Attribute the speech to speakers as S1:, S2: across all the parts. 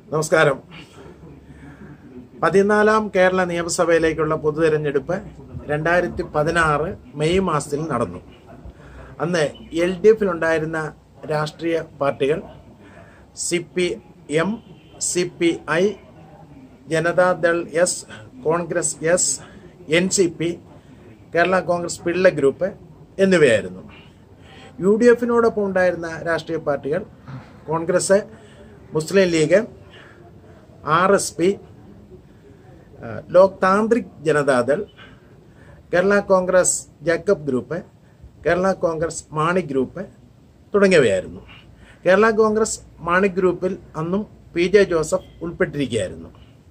S1: നമസ്കാരം പതിനാലാം കേരള നിയമസഭയിലേക്കുള്ള പൊതുതെരഞ്ഞെടുപ്പ് രണ്ടായിരത്തി പതിനാറ് മെയ് മാസത്തിൽ നടന്നു അന്ന് എൽ ഡി എഫിലുണ്ടായിരുന്ന രാഷ്ട്രീയ പാർട്ടികൾ C P M C P I Janata Dal S Congress S N C P Kerala Congress Pillai group എന്നിവയായിരുന്നു യു ഡി എഫിനോടൊപ്പം ഉണ്ടായിരുന്ന രാഷ്ട്രീയ പാർട്ടികൾ Congress Muslim League R S P Lok Tantrik Janata Dal Kerala Congress Jacob group Kerala Congress Mani group തുടങ്ങിയവയായിരുന്നു കേരള കോൺഗ്രസ് മാണി ഗ്രൂപ്പിൽ അന്നും പി ജെ ജോസഫ് ഉൾപ്പെട്ടിരിക്കുകയായിരുന്നു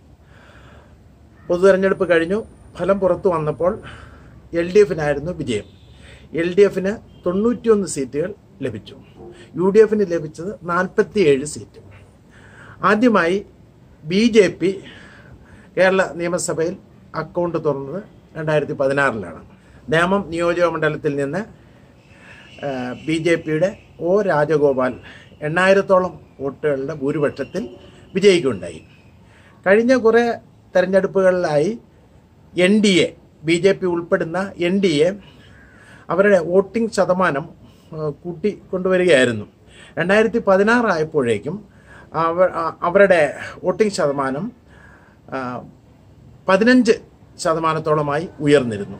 S1: പൊതു തെരഞ്ഞെടുപ്പ് കഴിഞ്ഞു ഫലം പുറത്തു വന്നപ്പോൾ എൽ ഡി എഫിനായിരുന്നു വിജയം എൽ ഡി എഫിന് തൊണ്ണൂറ്റിയൊന്ന് സീറ്റുകൾ ലഭിച്ചു യു ഡി എഫിന് ലഭിച്ചത് നാൽപ്പത്തിയേഴ് സീറ്റ് ആദ്യമായി ബി ജെ പി കേരള നിയമസഭയിൽ അക്കൗണ്ട് തുറന്നത് രണ്ടായിരത്തി പതിനാറിലാണ് നേമം നിയോജക മണ്ഡലത്തിൽ നിന്ന് ബി ജെ പിയുടെ ഒ രാജഗോപാൽ എണ്ണായിരത്തോളം വോട്ടുകളുടെ ഭൂരിപക്ഷത്തിൽ വിജയിക്കുകയുണ്ടായി കഴിഞ്ഞ കുറേ തെരഞ്ഞെടുപ്പുകളിലായി N D A B J P ഉൾപ്പെടുന്ന എൻ ഡി എ അവരുടെ വോട്ടിംഗ് ശതമാനം ആ, കൂട്ടിക്കൊണ്ടുവരികയായിരുന്നു രണ്ടായിരത്തി പതിനാറായപ്പോഴേക്കും അവർ ആ, അവരുടെ വോട്ടിംഗ് ശതമാനം ആ, പതിനഞ്ച് ശതമാനത്തോളമായി ഉയർന്നിരുന്നു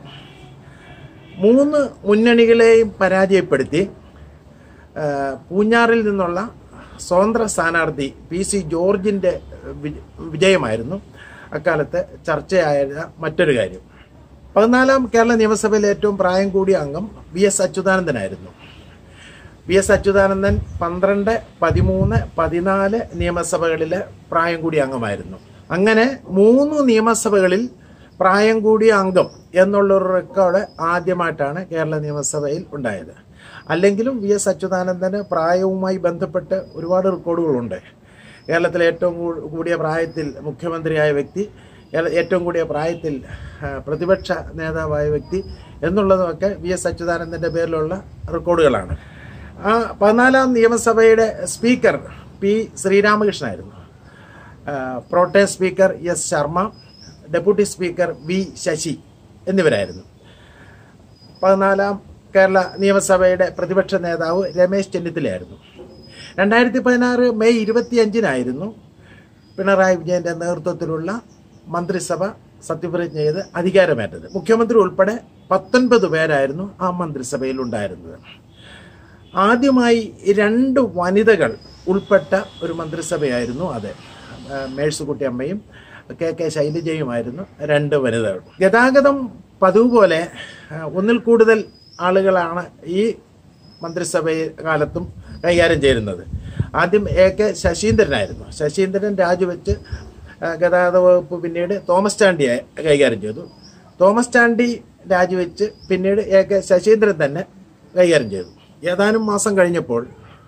S1: മൂന്ന് മുന്നണികളെയും പരാജയപ്പെടുത്തി ആ, പൂഞ്ഞാറിൽ നിന്നുള്ള സ്വതന്ത്ര സ്ഥാനാർത്ഥി പി സി ജോർജിൻ്റെ വി- വിജയമായിരുന്നു അക്കാലത്ത് ചർച്ചയായ മറ്റൊരു കാര്യം പതിനാലാം കേരള നിയമസഭയിലെ ഏറ്റവും പ്രായം കൂടിയ അംഗം വി എസ് അച്യുതാനന്ദനായിരുന്നു വി എസ് അച്യുതാനന്ദൻ പന്ത്രണ്ട് പതിമൂന്ന് പതിനാല് നിയമസഭകളിലെ പ്രായം കൂടിയ അംഗമായിരുന്നു അങ്ങനെ മൂന്ന് നിയമസഭകളിൽ പ്രായം കൂടിയ അംഗം എന്നുള്ളൊരു റെക്കോർഡ് ആദ്യമായിട്ടാണ് കേരള നിയമസഭയിൽ ഉണ്ടായത് അല്ലെങ്കിലും വി എസ് അച്യുതാനന്ദന് പ്രായവുമായി ബന്ധപ്പെട്ട് ഒരുപാട് റെക്കോർഡുകളുണ്ട് കേരളത്തിലെ ഏറ്റവും കൂ- കൂടിയ പ്രായത്തിൽ മുഖ്യമന്ത്രിയായ വ്യക്തി കേരള- ഏറ്റവും കൂടിയ പ്രായത്തിൽ ആ, പ്രതിപക്ഷ നേതാവായ വ്യക്തി എന്നുള്ളതുമൊക്കെ വി എസ് അച്യുതാനന്ദൻ്റെ പേരിലുള്ള റെക്കോർഡുകളാണ് ആ പതിനാലാം നിയമസഭയുടെ സ്പീക്കർ പി ശ്രീരാമകൃഷ്ണനായിരുന്നു protem speaker S Sharma deputy speaker V Sasi എന്നിവരായിരുന്നു പതിനാലാം കേരള നിയമസഭയുടെ പ്രതിപക്ഷ നേതാവ് രമേശ് ചെന്നിത്തലയായിരുന്നു രണ്ടായിരത്തി പതിനാറ് മെയ് ഇരുപത്തിയഞ്ചിനായിരുന്നു പിണറായി വിജയന്റെ നേതൃത്വത്തിലുള്ള മന്ത്രിസഭ സത്യപ്രതിജ്ഞ ചെയ്ത് അധികാരമേറ്റത് മുഖ്യമന്ത്രി ഉൾപ്പെടെ പത്തൊൻപത് പേരായിരുന്നു ആ മന്ത്രിസഭയിൽ ഉണ്ടായിരുന്നത് ആദ്യമായി രണ്ട് വനിതകൾ ഉൾപ്പെട്ട ഒരു മന്ത്രിസഭയായിരുന്നു അത് ആ, മേഴ്സിക്കുട്ടി അമ്മയും കെ കെ ശൈലജയുമായിരുന്നു രണ്ട് വനിതകൾ ഗതാഗതം പതിവ് പോലെ ആ, ഒന്നിൽ കൂടുതൽ ആളുകളാണ് ഈ മന്ത്രിസഭ കാലത്തും കൈകാര്യം ചെയ്യുന്നത് ആദ്യം എ കെ ശശീന്ദ്രനായിരുന്നു ശശീന്ദ്രൻ രാജിവെച്ച് ആ, ഗതാഗത വകുപ്പ് പിന്നീട് തോമസ് ചാണ്ടി കൈകാര്യം ചെയ്തു തോമസ് ചാണ്ടി രാജിവെച്ച് പിന്നീട് എ കെ ശശീന്ദ്രൻ തന്നെ കൈകാര്യം ചെയ്തു ഏതാനും മാസം കഴിഞ്ഞപ്പോൾ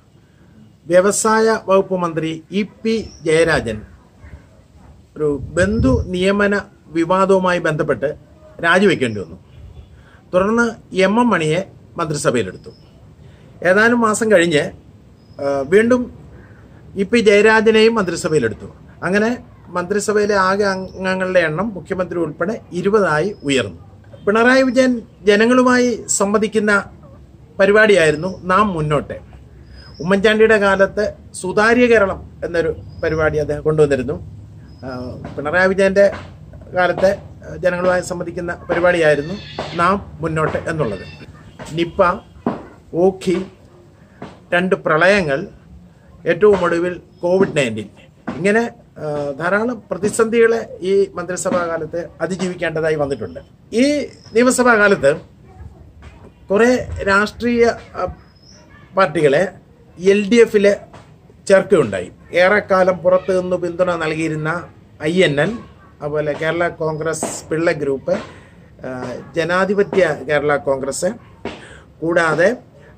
S1: വ്യവസായ വകുപ്പ് മന്ത്രി ഇ പി ജയരാജൻ ഒരു ബന്ധു നിയമന വിവാദവുമായി ബന്ധപ്പെട്ട് രാജിവെക്കേണ്ടി വന്നു തുടർന്ന് എം എം മണിയെ മന്ത്രിസഭയിലെടുത്തു ഏതാനും മാസം കഴിഞ്ഞ് ആ, വീണ്ടും ഇ പി ജയരാജനെയും മന്ത്രിസഭയിലെടുത്തു അങ്ങനെ മന്ത്രിസഭയിലെ ആകെ അംഗങ്ങളുടെ എണ്ണം മുഖ്യമന്ത്രി ഉൾപ്പെടെ ഇരുപതായി ഉയർന്നു പിണറായി വിജയൻ ജനങ്ങളുമായി സംവദിക്കുന്ന പരിപാടിയായിരുന്നു നാം മുന്നോട്ട് ഉമ്മൻചാണ്ടിയുടെ കാലത്ത് സുതാര്യ കേരളം എന്നൊരു പരിപാടി അദ്ദേഹം കൊണ്ടുവന്നിരുന്നു ആ, പിണറായി വിജയന്റെ കാലത്തെ ആ, ജനങ്ങളുമായി സംവദിക്കുന്ന പരിപാടിയായിരുന്നു നാം മുന്നോട്ട് എന്നുള്ളത് നിപ്പ ഓഖി രണ്ട് പ്രളയങ്ങൾ ഏറ്റവും ഒടുവിൽ കോവിഡ് നയൻറ്റീൻ ഇങ്ങനെ ആ, ധാരാളം പ്രതിസന്ധികളെ ഈ മന്ത്രിസഭാ കാലത്ത് അതിജീവിക്കേണ്ടതായി വന്നിട്ടുണ്ട് ഈ നിയമസഭാ കാലത്ത് കുറേ രാഷ്ട്രീയ ആ, പാർട്ടികളെ എൽ ഡി എഫിൽ ചേർക്കുകയുണ്ടായി ഏറെക്കാലം പുറത്തു നിന്ന് പിന്തുണ നൽകിയിരുന്ന ഐ എൻ എൽ അതുപോലെ കേരള കോൺഗ്രസ് പിള്ള ഗ്രൂപ്പ് ആ, ജനാധിപത്യ കേരള കോൺഗ്രസ് കൂടാതെ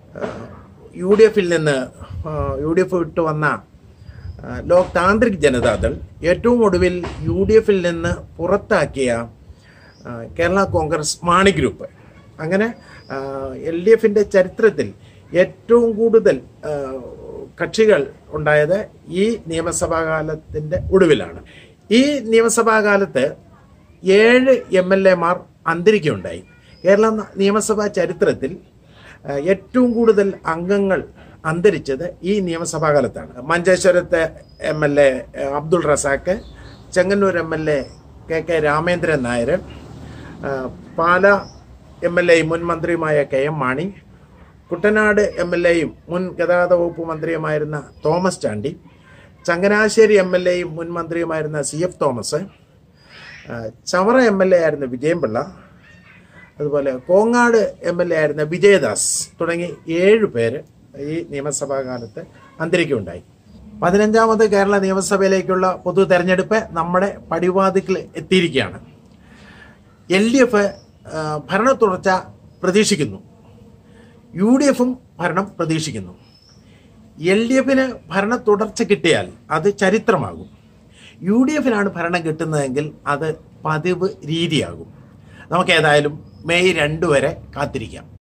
S1: യു ഡി എഫിൽ നിന്ന് ആ, യു ഡി എഫ് വിട്ടു വന്ന ആ, ലോക് താന്ത്രിക് ജനതാദൾ ഏറ്റവും ഒടുവിൽ യു ഡി എഫിൽ നിന്ന് പുറത്താക്കിയ ആ, കേരള കോൺഗ്രസ് മാണി ഗ്രൂപ്പ് അങ്ങനെ എൽ ഡി എഫിൻ്റെ ചരിത്രത്തിൽ ഏറ്റവും കൂടുതൽ ആ, കക്ഷികൾ ഉണ്ടായത് ഈ നിയമസഭാ കാലത്തിൻ്റെ ഒടുവിലാണ് ഈ നിയമസഭാ കാലത്ത് ഏഴ് എം എൽ എമാർ അന്തരിക്കുകയുണ്ടായി കേരള നിയമസഭാ ചരിത്രത്തിൽ ആ, ഏറ്റവും കൂടുതൽ അംഗങ്ങൾ അന്തരിച്ചത് ഈ നിയമസഭാ കാലത്താണ് മഞ്ചേശ്വരത്തെ M L A Abdul Razak Chengannur M L A K K Ramendran Nair ആ, പാല എം എൽ എയും മുൻ മന്ത്രിയുമായ K M Mani Kuttanad M L എയും മുൻ ഗതാഗത വകുപ്പ് മന്ത്രിയുമായിരുന്ന തോമസ് ചാണ്ടി ചങ്ങനാശ്ശേരി എം എൽ എയും മുൻ മന്ത്രിയുമായിരുന്ന സി എഫ് തോമസ് ആ, ചവറ എം എൽ എ ആയിരുന്ന വിജയൻപിള്ള അതുപോലെ കോങ്ങാട് എം എൽ എ ആയിരുന്ന വിജയദാസ് തുടങ്ങി ഏഴ് പേര് ഈ നിയമസഭാ കാലത്ത് അന്തരിക്കുകയുണ്ടായി പതിനഞ്ചാമത് കേരള നിയമസഭയിലേക്കുള്ള പൊതു തെരഞ്ഞെടുപ്പ് നമ്മുടെ പടിവാതിക്കൽ എത്തിയിരിക്കുകയാണ് എൽ ഡി എഫ് ഭരണ തുടർച്ച പ്രതീക്ഷിക്കുന്നു യു ഡി എഫും ഭരണം പ്രതീക്ഷിക്കുന്നു എൽ ഡി എഫിന് ഭരണ തുടർച്ച കിട്ടിയാൽ അത് ചരിത്രമാകും യു ഡി എഫിനാണ് ഭരണം കിട്ടുന്നതെങ്കിൽ അത് പതിവ് രീതിയാകും നമുക്ക് ഏതായാലും മെയ് രണ്ട് വരെ കാത്തിരിക്കാം